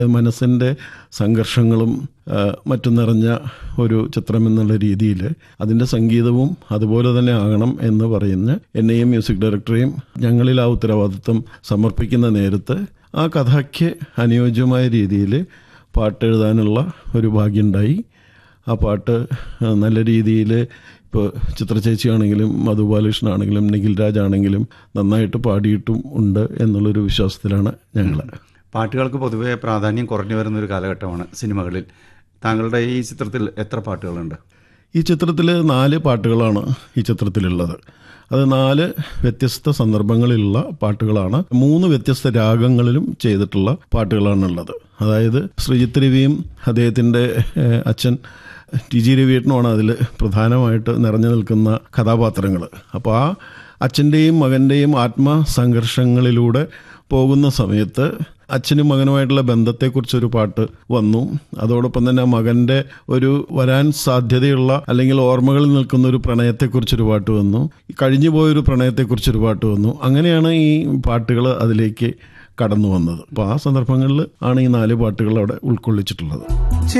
മനസ്സിൻ്റെ സംഘർഷങ്ങളും ആ, മറ്റും നിറഞ്ഞ ഒരു ചിത്രം എന്നുള്ള രീതിയിൽ അതിൻ്റെ സംഗീതവും അതുപോലെ തന്നെ ആകണം എന്ന് പറയുന്ന എന്നെയും മ്യൂസിക് ഡയറക്ടറെയും ഞങ്ങളിൽ ആ ഉത്തരവാദിത്വം സമർപ്പിക്കുന്ന നേരത്ത് ആ കഥയ്ക്ക് അനുയോജ്യമായ രീതിയിൽ പാട്ടെഴുതാനുള്ള ഒരു ഭാഗ്യമുണ്ടായി ആ പാട്ട് ആ, നല്ല രീതിയിൽ ഇപ്പോൾ ചിത്രചേച്ചിയാണെങ്കിലും മധുബാലകൃഷ്ണനാണെങ്കിലും നിഖിൽ രാജ് ആണെങ്കിലും നന്നായിട്ട് പാടിയിട്ടും ഉണ്ട് എന്നുള്ളൊരു വിശ്വാസത്തിലാണ് ഞങ്ങൾ പാട്ടുകൾക്ക് പൊതുവെ പ്രാധാന്യം കുറഞ്ഞു വരുന്ന ഒരു കാലഘട്ടമാണ് സിനിമകളിൽ താങ്കളുടെ ഈ ചിത്രത്തിൽ എത്ര പാട്ടുകളുണ്ട് ഈ ചിത്രത്തിൽ നാല് പാട്ടുകളാണ് ഈ ചിത്രത്തിലുള്ളത് അത് നാല് വ്യത്യസ്ത സന്ദർഭങ്ങളിലുള്ള പാട്ടുകളാണ് മൂന്ന് വ്യത്യസ്ത രാഗങ്ങളിലും ചെയ്തിട്ടുള്ള പാട്ടുകളാണുള്ളത് അതായത് ശ്രീജിത്ത് രവിയും അദ്ദേഹത്തിൻ്റെ ഏഹ്, അച്ഛൻ ടി ജി രവിയേട്ടനുമാണ് അതിൽ പ്രധാനമായിട്ട് നിറഞ്ഞു നിൽക്കുന്ന കഥാപാത്രങ്ങൾ അപ്പോൾ ആ അച്ഛൻ്റെയും മകൻ്റെയും ആത്മസംഘർഷങ്ങളിലൂടെ പോകുന്ന സമയത്ത് അച്ഛനും മകനുമായിട്ടുള്ള ബന്ധത്തെക്കുറിച്ചൊരു പാട്ട് വന്നു അതോടൊപ്പം തന്നെ മകൻ്റെ ഒരു വരാൻ സാധ്യതയുള്ള അല്ലെങ്കിൽ ഓർമ്മകളിൽ നിൽക്കുന്ന ഒരു പ്രണയത്തെക്കുറിച്ചൊരു പാട്ട് വന്നു കഴിഞ്ഞു പോയൊരു പ്രണയത്തെക്കുറിച്ചൊരു പാട്ട് വന്നു അങ്ങനെയാണ് ഈ പാട്ടുകൾ അതിലേക്ക് കടന്നു വന്നത് അപ്പോൾ ആ സന്ദർഭങ്ങളിൽ ആണ് ഈ നാല് പാട്ടുകൾ അവിടെ ഉൾക്കൊള്ളിച്ചിട്ടുള്ളത്